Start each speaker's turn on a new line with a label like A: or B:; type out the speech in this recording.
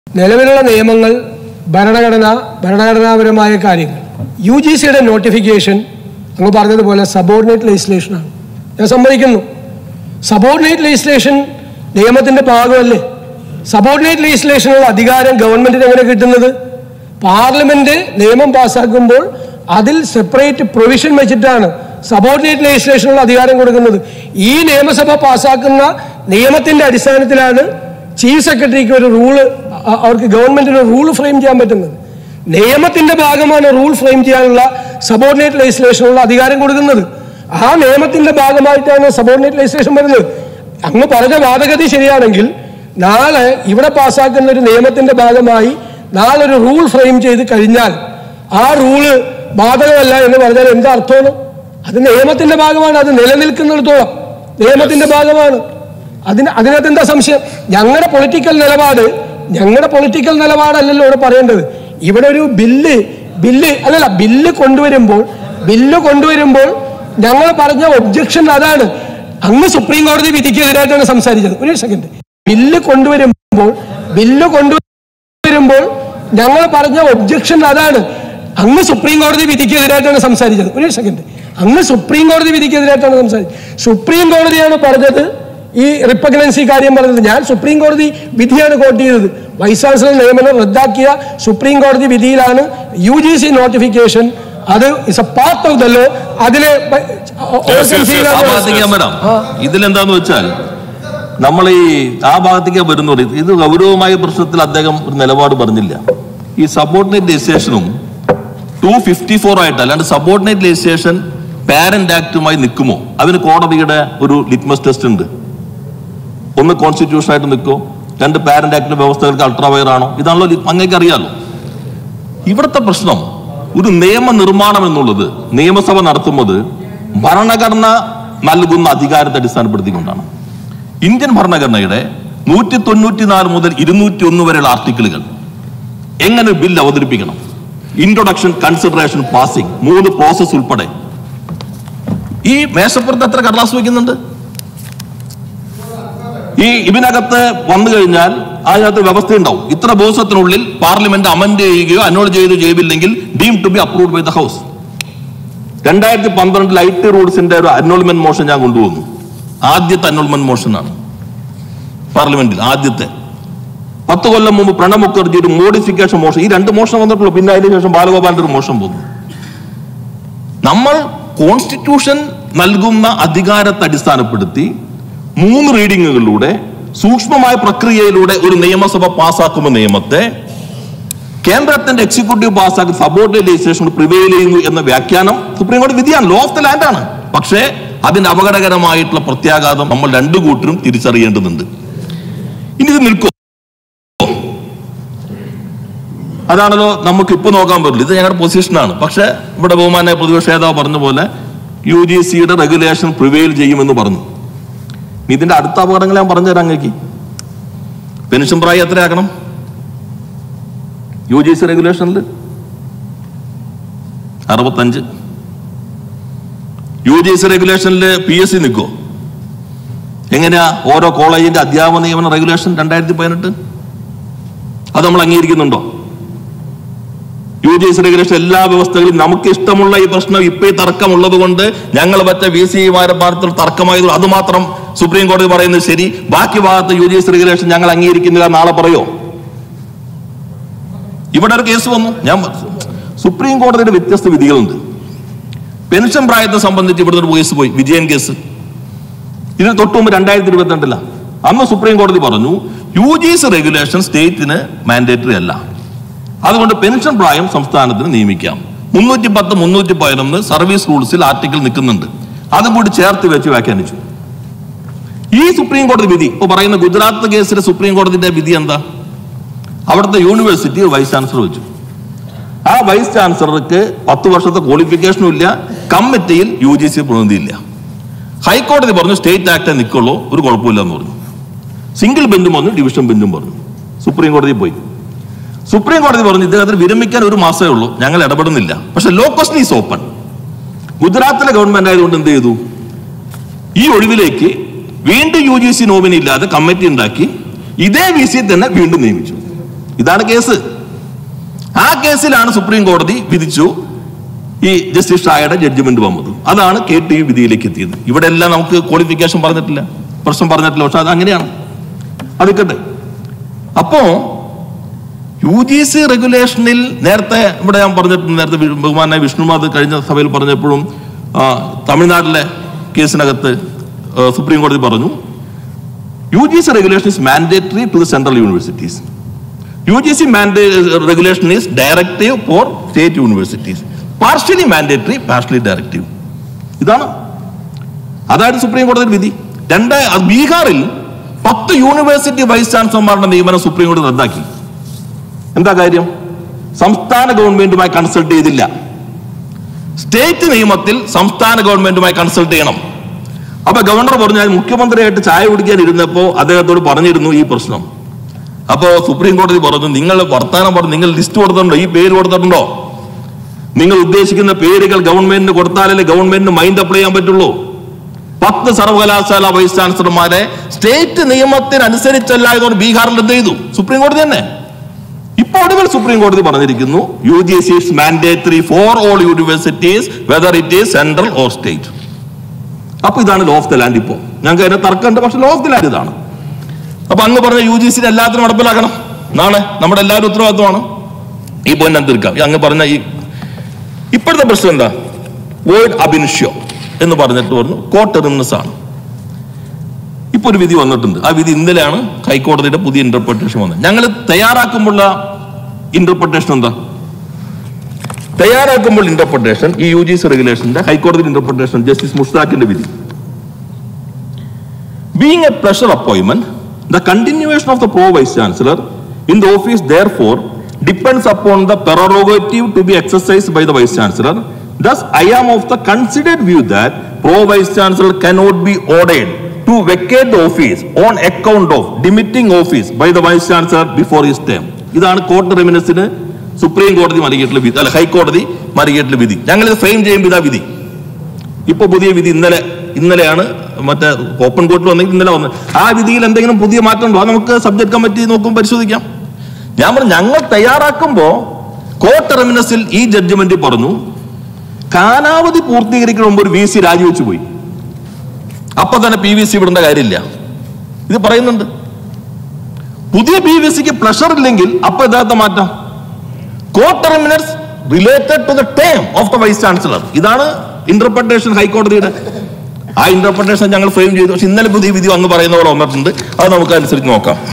A: നിലവിലുള്ള നിയമങ്ങൾ ഭരണഘടന ഭരണഘടനാപരമായ കാര്യങ്ങൾ യു ജി സിയുടെ നോട്ടിഫിക്കേഷൻ അങ്ങ് പറഞ്ഞതുപോലെ സബോർഡിനേറ്റ് ലെജിസ്ലേഷനാണ് ഞാൻ സമ്മതിക്കുന്നു സബോർഡിനേറ്റ് ലെജിസ്ലേഷൻ നിയമത്തിന്റെ ഭാഗമല്ലേ സബോർഡിനേറ്റ് ലെജിസ്ലേഷനുള്ള അധികാരം ഗവൺമെന്റിന് എങ്ങനെ കിട്ടുന്നത് പാർലമെന്റ് നിയമം പാസ്സാക്കുമ്പോൾ അതിൽ സെപ്പറേറ്റ് പ്രൊവിഷൻ വെച്ചിട്ടാണ് സബോർഡിനേറ്റ് ലെജിസ്ലേഷനുള്ള അധികാരം കൊടുക്കുന്നത് ഈ നിയമസഭ പാസ്സാക്കുന്ന നിയമത്തിന്റെ അടിസ്ഥാനത്തിലാണ് ചീഫ് സെക്രട്ടറിക്ക് ഒരു റൂള് അവർക്ക് ഗവൺമെന്റിന് ഒരു റൂൾ ഫ്രെയിം ചെയ്യാൻ പറ്റുന്നത് നിയമത്തിന്റെ ഭാഗമാണ് റൂൾ ഫ്രെയിം ചെയ്യാനുള്ള സബോർഡിനേറ്റ് ലെജിസ്ലേഷനുള്ള അധികാരം കൊടുക്കുന്നത് ആ നിയമത്തിന്റെ ഭാഗമായിട്ടാണ് സബോർഡിനേറ്റ് ലെജിസ്ലേഷൻ വരുന്നത് അങ്ങ് പറഞ്ഞ വാദഗതി ശരിയാണെങ്കിൽ നാളെ ഇവിടെ പാസ്സാക്കുന്ന ഒരു നിയമത്തിന്റെ ഭാഗമായി നാളെ ഒരു റൂൾ ഫ്രെയിം ചെയ്ത് കഴിഞ്ഞാൽ ആ റൂള് ബാധകമല്ല എന്ന് പറഞ്ഞാൽ എന്താ അർത്ഥമാണ് അത് നിയമത്തിന്റെ ഭാഗമാണ് അത് നിലനിൽക്കുന്നിടത്തോളം നിയമത്തിന്റെ ഭാഗമാണ് അതിന് അതിനകത്ത് എന്താ സംശയം ഞങ്ങളുടെ പൊളിറ്റിക്കൽ നിലപാട് ഞങ്ങളുടെ പൊളിറ്റിക്കൽ നിലപാടല്ലല്ലോ ഇവിടെ പറയേണ്ടത് ഇവിടെ ഒരു ബില്ല് ബില്ല് അല്ലല്ല ബില്ല് കൊണ്ടുവരുമ്പോൾ ബില്ല് കൊണ്ടുവരുമ്പോൾ ഞങ്ങൾ പറഞ്ഞ ഒബ്ജക്ഷൻ അതാണ് അങ്ങ് സുപ്രീം കോടതി വിധിക്കെതിരായിട്ടാണ് സംസാരിച്ചത് ഒരു സെക്കൻഡ് ബില്ല് കൊണ്ടുവരുമ്പോൾ ബില്ല് കൊണ്ടുവരുമ്പോൾ ഞങ്ങൾ പറഞ്ഞ ഒബ്ജക്ഷൻ അതാണ് അങ്ങ് സുപ്രീം കോടതി വിധിക്കെതിരായിട്ടാണ് സംസാരിച്ചത് ഒരു സെക്കൻഡ് അങ്ങ് സുപ്രീം കോടതി വിധിക്കെതിരായിട്ടാണ് സംസാരിച്ചത് സുപ്രീം കോടതിയാണ് പറഞ്ഞത് ഈ റിപ്പഗ്നൻസി കാര്യം പറഞ്ഞത് ഞാൻ സുപ്രീം കോടതി വിധിയാണ് കോട്ട് ചെയ്തത് വൈസ് ചാൻസലർ നിയമനം റദ്ദാക്കിയ സുപ്രീം കോടതി വിധിയിലാണ് യു ജി സി നോട്ടിഫിക്കേഷൻ അത് is a part of the law അതിലെ
B: ആ ഭാഗത്തേക്ക് ഞാൻ വരാം ഇതിലെന്താന്ന് വെച്ചാൽ നമ്മൾ ഈ ആ ഭാഗത്തേക്ക് വരുന്നത് ഇത് ഗൗരവമായ പ്രശ്നത്തിൽ അദ്ദേഹം ഒരു നിലപാട് പറഞ്ഞില്ല ഈ സബോർഡിനേറ്റ് ലെജിസ്ലേഷനും ടു ഫിഫ്റ്റി ഫോർ ആയിട്ട് അല്ലാണ്ട് സബോർഡിനേറ്റ് ലെജിസ്ലേഷൻ പാരന്റ് ആക്ടുമായി നിൽക്കുമോ അതിന് കോടതിയുടെ ഒരു ലിറ്റ്മസ് ടെസ്റ്റ് ഉണ്ട് ഒന്ന് കോൺസ്റ്റിറ്റ്യൂഷൻ ആയിട്ട് നിൽക്കോ രണ്ട് പാരന്റ് ആക്ടിന്റെ വ്യവസ്ഥകൾക്ക് അൾട്രാവയർ ആണോ ഇതാണല്ലോ ലി- അങ്ങേക്ക് അറിയാലോ ഇവിടുത്തെ പ്രശ്നം ഒരു നിയമനിർമ്മാണം എന്നുള്ളത് നിയമസഭ നടത്തുന്നത് ഭരണഘടന നൽകുന്ന അധികാരത്തെ അടിസ്ഥാനപ്പെടുത്തിക്കൊണ്ടാണ് ഇന്ത്യൻ ഭരണഘടനയുടെ നൂറ്റി തൊണ്ണൂറ്റിനാല് മുതൽ ഇരുന്നൂറ്റി ഒന്ന് വരെയുള്ള ആർട്ടിക്കിളുകൾ എങ്ങനെ ഒരു ബിൽ അവതരിപ്പിക്കണം ഇൻട്രൊഡക്ഷൻ കൺസിഡറേഷൻ പാസിംഗ് മൂന്ന് പ്രോസസ് ഉൾപ്പെടെ ഈ മേശപ്പുറത്ത് എത്ര കടലാസ് വയ്ക്കുന്നുണ്ട് ഈ ഇതിനകത്ത് വന്നു കഴിഞ്ഞാൽ അതിനകത്ത് വ്യവസ്ഥ ഉണ്ടാവും ഇത്ര ദിവസത്തിനുള്ളിൽ പാർലമെന്റ് അമെന്റ് ചെയ്യുകയോ അനോൾ ചെയ്യുകയോ ചെയ്തില്ലെങ്കിൽ deem to be approved by the house രണ്ടായിരത്തി പന്ത്രണ്ടിൽ ഐ ടി റൂൾസിന്റെ ഒരു അനോൾമെന്റ് മോഷൻ ഞാൻ കൊണ്ടുവന്നു ആദ്യത്തെ അനോൾമെന്റ് മോഷനാണ് പാർലമെന്റിൽ ആദ്യത്തെ പത്ത് കൊല്ലം മുമ്പ് പ്രണബ് മുഖർജി ഒരു മോഡിഫിക്കേഷൻ മോഷൻ ഈ രണ്ട് മോഷൻ വന്നിട്ടുള്ളൂ പിന്നെ അതിന് ശേഷം ബാലഗോപാലിന്റെ ഒരു മോഷൻ പോന്നു നമ്മൾ കോൺസ്റ്റിറ്റ്യൂഷൻ നൽകുന്ന അധികാരത്തെ അടിസ്ഥാനപ്പെടുത്തി മൂന്ന് റീഡിങ്ങുകളിലൂടെ സൂക്ഷ്മമായ പ്രക്രിയയിലൂടെ ഒരു നിയമസഭ പാസ്സാക്കുന്ന നിയമത്തെ കേന്ദ്രത്തിന്റെ എക്സിക്യൂട്ടീവ് പാസ്സാക്കി സബോർഡിനേറ്റ് ലെജിസ്ലേഷൻ പ്രിവെയിൽ ചെയ്യുന്നു എന്ന വ്യാഖ്യാനം സുപ്രീം കോടതി വിധിയാണ് ലോ ഓഫ് ദ ലാൻഡ് ആണ് പക്ഷേ അതിന്റെ അപകടകരമായിട്ടുള്ള പ്രത്യാഘാതം നമ്മൾ രണ്ടു കൂട്ടരും തിരിച്ചറിയേണ്ടതുണ്ട് ഇനി ഇത് നിൽക്കും അതാണല്ലോ നമുക്ക് ഇപ്പൊ നോക്കാൻ പറ്റില്ല ഇത് ഞങ്ങളുടെ പൊസിഷനാണ് പക്ഷെ ഇവിടെ ബഹുമാന പ്രതിപക്ഷ നേതാവ് പറഞ്ഞ പോലെ യു ജി സിയുടെ റെഗുലേഷൻ പ്രിവെയിൽ ചെയ്യുമെന്ന് പറഞ്ഞു ഇനി ഇതിന്റെ അടുത്ത അപകടങ്ങൾ ഞാൻ പറഞ്ഞുതരാം അങ്ങേക്ക് പെൻഷൻ പ്രായം എത്രയാക്കണം യു ജി സി റെഗുലേഷനിൽ അറുപത്തഞ്ച് യു ജി സി റെഗുലേഷനിൽ പി എസ് സി നിൽക്കോ എങ്ങനെയാ ഓരോ കോളേജിന്റെ അധ്യാപന നിയമന റെഗുലേഷൻ രണ്ടായിരത്തി പതിനെട്ട് അത് നമ്മൾ അംഗീകരിക്കുന്നുണ്ടോ യു ജി സി റെഗുലേഷൻ എല്ലാ വ്യവസ്ഥകളും നമുക്ക് ഇഷ്ടമുള്ള ഈ പ്രശ്നം ഇപ്പൊ ഈ തർക്കമുള്ളത് കൊണ്ട് ഞങ്ങൾ മറ്റേ വി സി ഭാരത്തിൽ തർക്കമായത് അത് മാത്രം സുപ്രീം കോടതി പറയുന്നത് ശരി ബാക്കി ഭാഗത്ത് യു ജി സി റെഗുലേഷൻ ഞങ്ങൾ അംഗീകരിക്കുന്നില്ല നാളെ പറയോ ഇവിടെ ഒരു കേസ് വന്നു ഞാൻ സുപ്രീം കോടതിയുടെ വ്യത്യസ്ത വിധികളുണ്ട് പെൻഷൻ പ്രായത്തെ സംബന്ധിച്ച് ഇവിടുന്ന് ഒരു കേസ് പോയി വിജയൻ കേസ് ഇതിന് തൊട്ട് മുമ്പ് രണ്ടായിരത്തി ഇരുപത്തിരണ്ടില അന്ന് സുപ്രീം കോടതി പറഞ്ഞു യു ജി സി റെഗുലേഷൻ സ്റ്റേറ്റിന് മാൻഡേറ്ററി അല്ല അതുകൊണ്ട് പെൻഷൻ പ്രായം സംസ്ഥാനത്തിന് നിയമിക്കാം മുന്നൂറ്റി പത്ത് മുന്നൂറ്റി പതിനൊന്ന് സർവീസ് റൂൾസിൽ ആർട്ടിക്കിൾ നിൽക്കുന്നുണ്ട് അതും കൂടി ചേർത്ത് വെച്ച് വ്യാഖ്യാനിച്ചു ഈ സുപ്രീം കോടതി വിധി ഇപ്പൊ പറയുന്ന ഗുജറാത്ത് കേസിലെ സുപ്രീം കോടതിയുടെ വിധി എന്താ അവിടുത്തെ യൂണിവേഴ്സിറ്റി വൈസ് ചാൻസലർ വെച്ചു ആ വൈസ് ചാൻസലർക്ക് പത്ത് വർഷത്തെ ക്വാളിഫിക്കേഷനും ഇല്ല കമ്മിറ്റിയിൽ യു ജി സി പ്രതിനിധിയില്ല ഹൈക്കോടതി പറഞ്ഞു സ്റ്റേറ്റ് ആക്ടേ നിൽക്കുള്ളൂ ഒരു കുഴപ്പമില്ല എന്ന് പറഞ്ഞു സിംഗിൾ ബെഞ്ചും പറഞ്ഞു ഡിവിഷൻ ബെഞ്ചും പറഞ്ഞു സുപ്രീം കോടതി പോയി സുപ്രീം കോടതി പറഞ്ഞു ഇദ്ദേഹത്തിന് വിരമിക്കാൻ ഒരു മാസമേ ഉള്ളൂ ഞങ്ങൾ ഇടപെടുന്നില്ല പക്ഷെ ലോ ക്വസ്റ്റൻ ഈസ് ഓപ്പൺ ഗുജറാത്തിലെ ഗവൺമെന്റ് ആയതുകൊണ്ട് എന്ത് ചെയ്തു ഈ ഒഴിവിലേക്ക് വീണ്ടും യു ജി സി നോമിനി ഇല്ലാതെ കമ്മിറ്റി ഉണ്ടാക്കി ഇതേ വി സി തന്നെ വീണ്ടും നിയമിച്ചു ഇതാണ് കേസ് ആ കേസിലാണ് സുപ്രീം കോടതി വിധിച്ചു ഈ ജസ്റ്റിസ് ഷായുടെ ജഡ്ജ്മെന്റ് വന്നത് അതാണ് കെ ടി യു വിധിയിലേക്ക് എത്തിയത് ഇവിടെ എല്ലാം നമുക്ക് ക്വാളിഫിക്കേഷൻ പറഞ്ഞിട്ടില്ല പ്രശ്നം പറഞ്ഞിട്ടില്ല പക്ഷെ അത് അങ്ങനെയാണ് അതിക്കട്ടെ അപ്പോ യു ജി സി റെഗുലേഷനിൽ നേരത്തെ ഇവിടെ ഞാൻ പറഞ്ഞിട്ടുണ്ട് നേരത്തെ വി- ബഹുമാനായ വിഷ്ണുമാത് കഴിഞ്ഞ സഭയിൽ പറഞ്ഞപ്പോഴും ആ, തമിഴ്നാട്ടിലെ കേസിനകത്ത് ആ, സുപ്രീം കോടതി പറഞ്ഞു U G C regulation is mandatory to the central universities U G C regulation is directive for state universities partially mandatory partially directive ഇതാണ് അതായത് സുപ്രീം കോടതി വിധി രണ്ട് അത് ബീഹാറിൽ പത്ത് യൂണിവേഴ്സിറ്റി വൈസ് ചാൻസലർമാരുടെ നിയമനം സുപ്രീം കോടതി റദ്ദാക്കി എന്താ കാര്യം സംസ്ഥാന ഗവൺമെന്റുമായി കൺസൾട്ട് ചെയ്തില്ല സ്റ്റേറ്റ് നിയമത്തിൽ സംസ്ഥാന ഗവൺമെന്റുമായി കൺസൾട്ട് ചെയ്യണം അപ്പൊ ഗവർണർ പറഞ്ഞു ഞാൻ മുഖ്യമന്ത്രിയായിട്ട് ചായ കുടിക്കാൻ ഇരുന്നപ്പോ അദ്ദേഹത്തോട് പറഞ്ഞിരുന്നു ഈ പ്രശ്നം അപ്പോ സുപ്രീം കോടതി പറഞ്ഞു നിങ്ങൾ വർത്താനം പറഞ്ഞു നിങ്ങൾ ലിസ്റ്റ് കൊടുത്തിട്ടുണ്ടോ ഈ പേര് കൊടുത്തിട്ടുണ്ടോ നിങ്ങൾ ഉദ്ദേശിക്കുന്ന പേരുകൾ ഗവൺമെന്റിന് കൊടുത്താലല്ലേ ഗവൺമെന്റിന് മൈൻഡ് അപ്ലൈ ചെയ്യാൻ പറ്റുള്ളൂ പത്ത് സർവകലാശാല വൈസ് ചാൻസലർമാരെ സ്റ്റേറ്റ് നിയമത്തിനനുസരിച്ചല്ല ഇതോട് ബീഹാറിൽ എന്ത് ചെയ്തു സുപ്രീം കോടതി തന്നെ ഇപ്പൊ ഒടുവിൽ സുപ്രീം കോടതി പറഞ്ഞിരിക്കുന്നു U G C is mandatory for all universities whether it is central or state അപ്പൊ ഇതാണ് ലോ ഓഫ് ദ ലാൻഡ് ഇപ്പോ ഞങ്ങൾക്ക് അതിനെ തർക്കമുണ്ട് പക്ഷെ ലോ ഓഫ് ദ ലാൻഡ് ഇതാണ് അപ്പൊ അങ്ങ് പറഞ്ഞ യു ജി സിനെ എല്ലാത്തിനും നടപ്പിലാക്കണം നാളെ നമ്മുടെ എല്ലാവരും ഉത്തരവാദിത്വമാണ് ഈ പൊന്നം തീർക്കാം ഈ അങ്ങ് പറഞ്ഞ ഈ ഇപ്പോഴത്തെ പ്രശ്നം എന്താ വേർഡ് അബിൻഷ്യോ എന്ന് പറഞ്ഞിട്ട് പറഞ്ഞു കോട്ടറിനസ് ആണ് ഇപ്പൊ ഒരു വിധി വന്നിട്ടുണ്ട് ആ വിധി ഇന്നലെയാണ് ഹൈക്കോടതിയുടെ പുതിയ ഇന്റർപ്രിട്ടേഷൻ വന്നത് ഞങ്ങൾ തയ്യാറാക്കുമ്പോഴുള്ള ഇന്റർപ്രിട്ടേഷൻ എന്താ തയ്യാറാക്കുമ്പോൾ ഇന്റർപ്രിട്ടേഷൻ ഈ യു ജി സി റെഗുലേഷന്റെ ഹൈക്കോടതി ഇന്റർപ്രിട്ടേഷൻ ജസ്റ്റിസ് മുഷ്താഖിന്റെ വിധി Being a pleasure appointment, the continuation of the pro vice chancellor in the office therefore depends upon the prerogative to be exercised by the vice chancellor. Thus, I am of the considered view that pro vice chancellor cannot be ordered to vacate the office on account of demitting office by the vice chancellor before his term. ഇതാണ് court റെമിനസിന് supreme കോടതി മറികേട്ടുള്ള വിധി അല്ല ഹൈക്കോടതി മറികേട്ടുള്ള വിധി ഞങ്ങളിത് frame ചെയ്യുമ്പോൾ ഇതാ വിധി ഇപ്പൊ പുതിയ വിധി ഇന്നലെ ഇന്നലെയാണ് മറ്റേ ഓപ്പൺ കോർട്ടിൽ വന്നെങ്കിൽ ഇന്നലെ വന്നത് ആ വിധിയിൽ എന്തെങ്കിലും പുതിയ മാറ്റം ഉണ്ടോ അത് നമുക്ക് സബ്ജക്ട് കമ്മിറ്റി നോക്കും പരിശോധിക്കാം ഞാൻ പറഞ്ഞു ഞങ്ങൾ തയ്യാറാക്കുമ്പോ കോർട്ട് ടെർമിനസിൽ ഈ ജഡ്ജ്മെന്റ് പറഞ്ഞു കാലാവധി പൂർത്തീകരിക്കുന്ന മുമ്പ് ഒരു വി സി രാജിവെച്ചു പോയി അപ്പൊ തന്നെ പി വി സി വിടേണ്ട കാര്യമില്ല ഇത് പറയുന്നുണ്ട് പുതിയ പി വി സിക്ക് പ്രഷർ ഇല്ലെങ്കിൽ അപ്പൊ യഥാർത്ഥ മാറ്റാം court terminus related to the term of the vice chancellor ഇതാണ് ഇന്റർപ്രിട്ടേഷൻ ഹൈക്കോടതിയുടെ ആ ഇന്റർപ്രിട്ടേഷൻ ഞങ്ങൾ ഫ്രെയിം ചെയ്തു പക്ഷെ ഇന്നലെ പുതിയ വിധി വന്ന് പറയുന്ന പോലെ വന്നിട്ടുണ്ട് അത് നമുക്ക് അനുസരിച്ച് നോക്കാം